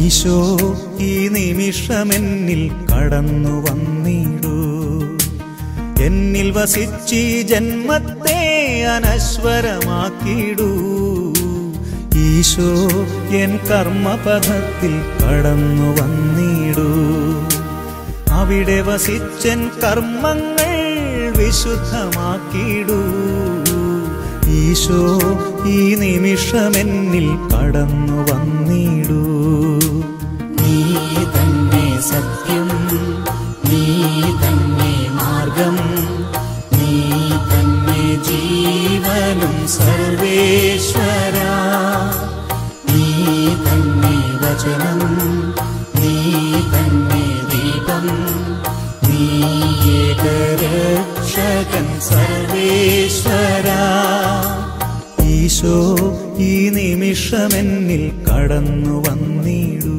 ഈശോ ഈ നിമിഷമെന്നിൽ കടന്നു വന്നിടൂ എന്നിൽ വസിച്ചി ജന്മത്തെ അനശ്വരമാക്കിടൂ ഈശോ എൻ കർമ്മപഥത്തിൽ കടന്നു വന്നിടൂ അവിടെ വസിച്ചൻ കർമ്മങ്ങൾ വിശുദ്ധമാക്കിടൂ ഈശോ ഈ നിമിഷമെന്നിൽ കടന്നു വന്നിടൂ നീ തന്നെ സത്യം നീ തന്നെ മാർഗം നീ തന്നെ ജീവനും സർവേശ്വര നീ തന്നെ വചനം നീ തന്നെ ദീപം നീ ഏകരക്ഷകൻ സർവേശ്വര ഈശോ ഈ നിമിഷമെന്നിൽ കടന്നു വന്നിടൂ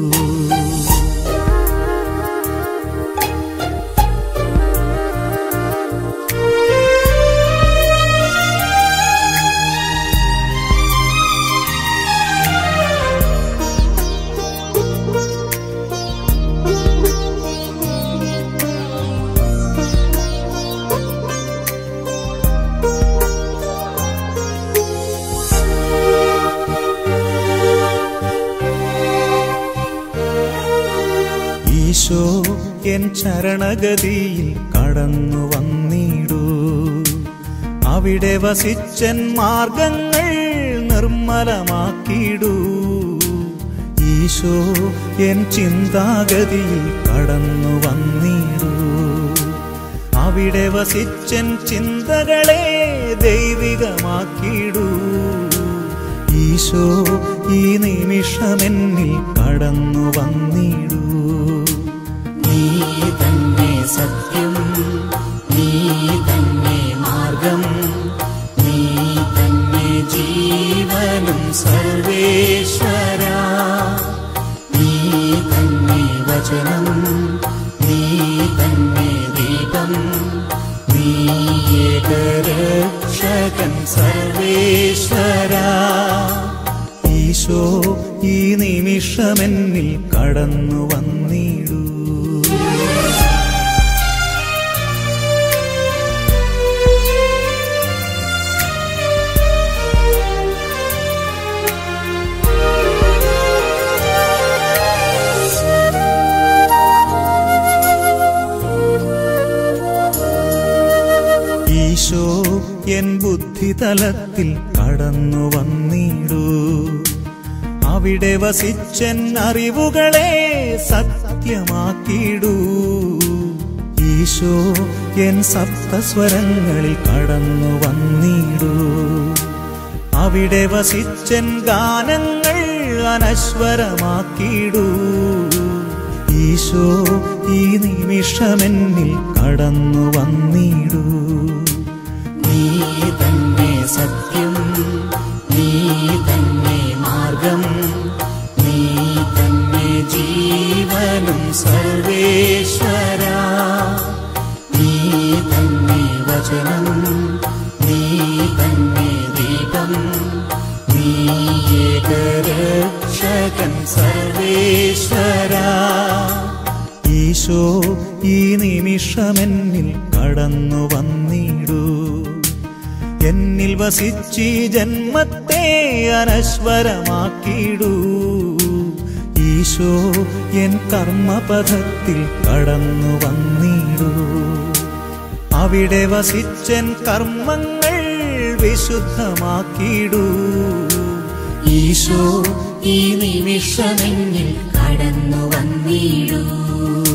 ഈശോ എൻ ചരണഗതിയിൽ കടന്നു വന്നിടൂ അവിടെ വസിച്ചൻ മാർഗങ്ങൾ നിർമ്മലമാക്കിടൂ ഈശോ എൻ ചിന്താഗതിയിൽ കടന്നു വന്നിടൂ അവിടെ വസിച്ചൻ ചിന്തകളെ ദൈവികമാക്കിടൂ ഈശോ ഈ നിമിഷമെന്നിൽ കടന്നു വന്നിടൂ നീ തന്നെ സത്യം നീ തന്നെ മാർഗം നീ തന്നെ ജീവനും സർവേശ്വര നീ തന്നെ വചനം നീ തന്നെ ദീപം നീ ഏകരക്ഷകൻ സർവേശ്വര ഈശോ ഈ നിമിഷമെന്നിൽ കടന്നു വന്നിടൂ ഈശോ എൻ ബുദ്ധിതലത്തിൽ കടന്നു വന്നിടൂ അവിടെ വസിച്ചൻ അറിവുകളെ സത്യമാക്കിടൂ ഈശോ എൻ സപ്തസ്വരങ്ങളിൽ കടന്നു വന്നിടൂ അവിടെ വസിച്ചൻ ഗാനങ്ങൾ അനശ്വരമാക്കിടൂ ഈശോ ഈ നിമിഷമെന്നിൽ കടന്നു വന്നിടൂ നീ തന്നെ സത്യം നീ തന്നെ മാർഗം നീ തന്നെ ജീവനും സർവേശ്വര നീ തന്നെ വചനം നീ തന്നെ ദീപം നീ ഏകരക്ഷകൻ സർവേശ്വര ഈശോ ഈ നിമിഷമെന്നിൽ കടന്നു വന്നിടൂ എന്നിൽ വസിച്ചി ജന്മത്തെ അനശ്വരമാക്കിടൂ ഈശോ എൻ കർമ്മപഥത്തിൽ കടന്നു വന്നിടൂ അവിടെ വസിച്ചൻ കർമ്മങ്ങൾ വിശുദ്ധമാക്കിടൂ ഈശോ ഈ നിമിഷമെന്നിൽ കടന്നു വന്നിടൂ